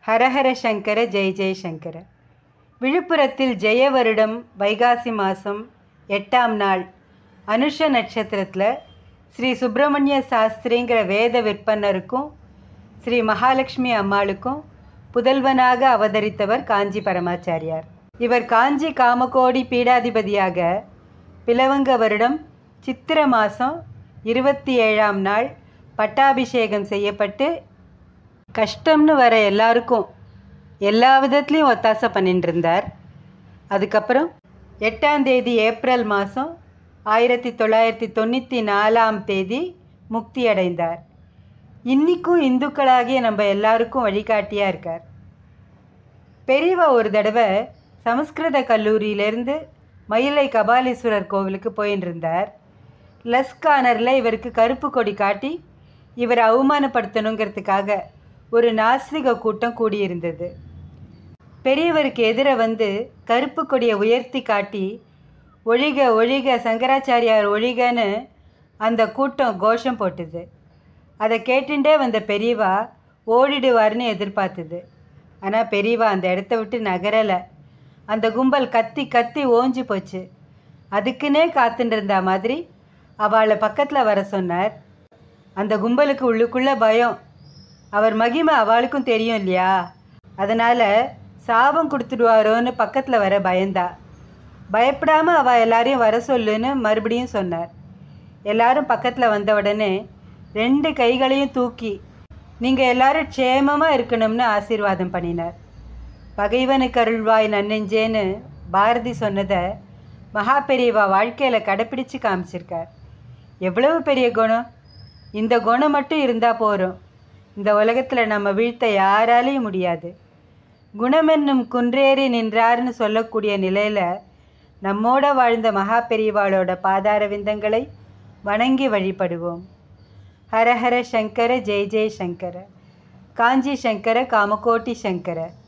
ஹரஹர சங்கர ஜெய் ஜெய் சங்கர விழுப்புரத்தில் ஜெய வருடம் வைகாசி மாதம் எட்டாம் நாள் அனுஷ நட்சத்திரத்தில் ஸ்ரீ சுப்பிரமணிய சாஸ்திரிங்கிற வேத விற்பனருக்கும் ஸ்ரீ மகாலட்சுமி அம்மாளுக்கும் புதல்வனாக அவதரித்தவர் காஞ்சி பரமாச்சாரியார் இவர் காஞ்சி காமகோடி பீடாதிபதியாக பிளவங்க வருடம் சித்திர மாதம் இருபத்தி ஏழாம் நாள் பட்டாபிஷேகம் செய்யப்பட்டு கஷ்டம்னு வர எல்லாருக்கும் எல்லா விதத்துலேயும் ஒத்தாசை பண்ணிட்டு இருந்தார் அதுக்கப்புறம் எட்டாம் தேதி ஏப்ரல் மாதம் ஆயிரத்தி தொள்ளாயிரத்தி தொண்ணூற்றி நாலாம் தேதி முக்தி அடைந்தார் இன்றைக்கும் இந்துக்களாகிய நம்ம எல்லாருக்கும் வழிகாட்டியாக இருக்கார் பெரியவா ஒரு தடவை சமஸ்கிருத கல்லூரியிலேருந்து மயிலை கபாலீஸ்வரர் கோவிலுக்கு போயின்னு இருந்தார் லஸ்கானரில் இவருக்கு கருப்பு கொடி காட்டி இவரை அவமானப்படுத்தணுங்கிறதுக்காக ஒரு நாஸ்திக கூட்டம் கூடியிருந்தது பெரியவருக்கு எதிர வந்து கருப்பு கொடியை உயர்த்தி காட்டி ஒழிக ஒழிக சங்கராச்சாரியார் ஒழிகன்னு அந்த கூட்டம் கோஷம் போட்டுது அதை கேட்டுட்டே வந்த பெரியவா ஓடிடுவார்னு எதிர்பார்த்தது ஆனால் பெரியவா அந்த இடத்த விட்டு நகரலை அந்த கும்பல் கத்தி கத்தி ஓஞ்சு போச்சு அதுக்குன்னே காத்துட்டு இருந்த மாதிரி அவளை பக்கத்தில் வர சொன்னார் அந்த கும்பலுக்கு உள்ளுக்குள்ளே பயம் அவர் மகிமை அவளுக்கும் தெரியும் இல்லையா அதனால் சாபம் கொடுத்துடுவாரோன்னு பக்கத்தில் வர பயந்தா பயப்படாமல் அவள் எல்லாரையும் வர சொல்லுன்னு மறுபடியும் சொன்னார் எல்லாரும் பக்கத்தில் வந்த உடனே ரெண்டு கைகளையும் தூக்கி நீங்கள் எல்லாரும் க்ஷேமமாக இருக்கணும்னு ஆசீர்வாதம் பண்ணினார் பகைவனுக்கு அருள்வாய் நன்னெஞ்சேன்னு பாரதி சொன்னதை மகா பெரியவா வாழ்க்கையில் கடைப்பிடிச்சு காமிச்சிருக்கார் எவ்வளவு பெரிய குணம் இந்த குணம் மட்டும் இருந்தால் போகிறோம் இந்த உலகத்தில் நம்ம வீழ்த்த யாராலையும் முடியாது குணமென்னும் குன்றேறி நின்றார்னு சொல்லக்கூடிய நிலையில் நம்மோட வாழ்ந்த மகா பெரியவாளோட பாதார விந்தங்களை வணங்கி வழிபடுவோம் ஹரஹர சங்கர ஜெய் ஜெய் சங்கர காஞ்சி சங்கர காமகோட்டி சங்கர